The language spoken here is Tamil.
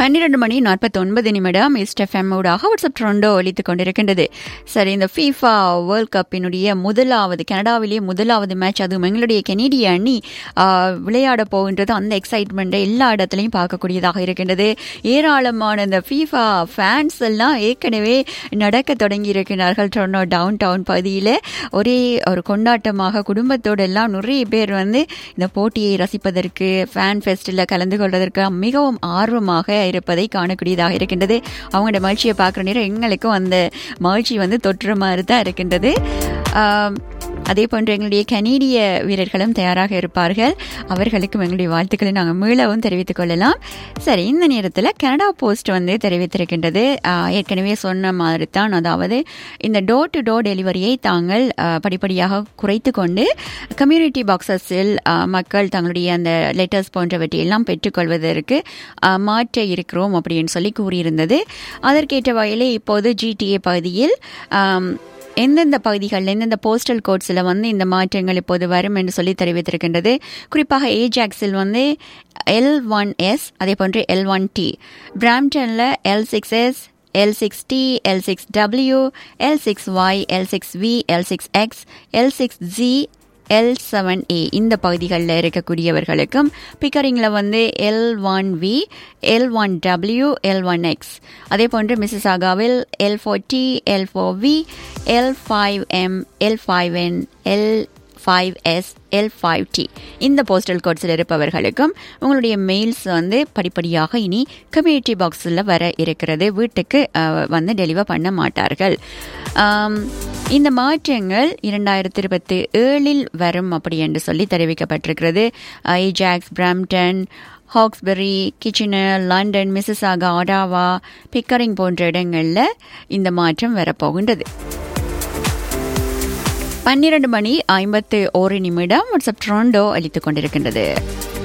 பன்னிரண்டு மணி நாற்பத்தி ஒன்பது நிமிடம் ஈஸ்ட் எஃப்எம் ஊடாக வாட்ஸ்அப் ட்ரெண்டோ ஒலித்துக் கொண்டிருக்கின்றது சரி இந்த ஃபீஃபா வேர்ல்ட் கப்பினுடைய முதலாவது கனடாவிலேயே முதலாவது மேட்ச் அதுவும் எங்களுடைய கெனடிய அணி ஆ, விளையாட போகின்றது அந்த எக்ஸைட்மெண்ட்டை எல்லா இடத்துலையும் பார்க்கக்கூடியதாக இருக்கின்றது ஏராளமான இந்த ஃபீஃபா ஃபேன்ஸ் எல்லாம் ஏற்கனவே நடக்க தொடங்கி இருக்கிறார்கள் டொர்னோ டவுன் டவுன் பகுதியில் ஒரே ஒரு கொண்டாட்டமாக குடும்பத்தோடு எல்லாம் நிறைய பேர் வந்து இந்த போட்டியை ரசிப்பதற்கு ஃபேன் ஃபெஸ்டில் கலந்து கொள்வதற்கு மிகவும் ஆர்வமாக இருப்பதை காணக்கூடியதாக இருக்கின்றது அவங்களோட மகிழ்ச்சியை பார்க்குற நேரம் எங்களுக்கும் அந்த மகிழ்ச்சி வந்து தொற்று மாதிரி தான் இருக்கின்றது ஆம், அதே போன்று எங்களுடைய கனேடிய வீரர்களும் தயாராக இருப்பார்கள் அவர்களுக்கும் எங்களுடைய வாழ்த்துக்களை நாங்கள் மீளவும் தெரிவித்துக் கொள்ளலாம் சரி இந்த நேரத்தில் கனடா போஸ்ட் வந்து தெரிவித்திருக்கின்றது ஆ, ஏற்கனவே சொன்ன மாதிரி தான் அதாவது இந்த டோர் டு டோர் டெலிவரியை தாங்கள் ஆ, படிப்படியாக குறைத்து கொண்டு கம்யூனிட்டி பாக்ஸஸில் மக்கள் தங்களுடைய அந்த லெட்டர்ஸ் போன்றவற்றை எல்லாம் பெற்றுக்கொள்வதற்கு ஆ, மாற்ற இருக்கிறோம் அப்படின்னு சொல்லி கூறியிருந்தது அதற்கேற்ற வகையிலே இப்போது ஜிடிஏ பகுதியில் ஆம், எந்தெந்த பகுதிகளில் எந்தெந்த போஸ்டல் கோட்ஸில் வந்து இந்த மாற்றங்கள் இப்போது வரும் என்று சொல்லி தெரிவித்திருக்கின்றது குறிப்பாக ஏஜாக்ஸில் வந்து எல் ஒன் எஸ் அதே போன்று எல் ஒன் டி பிராம்டனில் L six S L six T L six W L six Y L six V L six X L six G L seven A இந்த பகுதிகளில் இருக்கக்கூடியவர்களுக்கும் பிக்கரிங்கில் வந்து L one V L one W L one X அதே போன்று மிசிசாகாவில் L four T L four V L five M L five N L five S L five T இந்த போஸ்டல் கோட்ஸில் இருப்பவர்களுக்கும் உங்களுடைய மெயில்ஸ் வந்து படிப்படியாக இனி கம்யூனிட்டி பாக்ஸில் வர இருக்கிறது வீட்டுக்கு அஹ், வந்து டெலிவர் பண்ண மாட்டார்கள் ஆம், இந்த மாற்றங்கள் இரண்டாயிரத்தி இருபத்தி ஏழில் வரும் அப்படி என்று சொல்லி தெரிவிக்கப்பட்டிருக்கிறது Ajax Brampton Hawkesbury Kitchener London Mississauga Ottawa Pickering போன்ற இடங்களில் இந்த மாற்றம் வரப்போகின்றது பன்னிரண்டு மணி ஐம்பத்து ஒரு நிமிடம் வாட்ஸ்அப் ட்ரோண்டோ அளித்துக் கொண்டிருக்கின்றது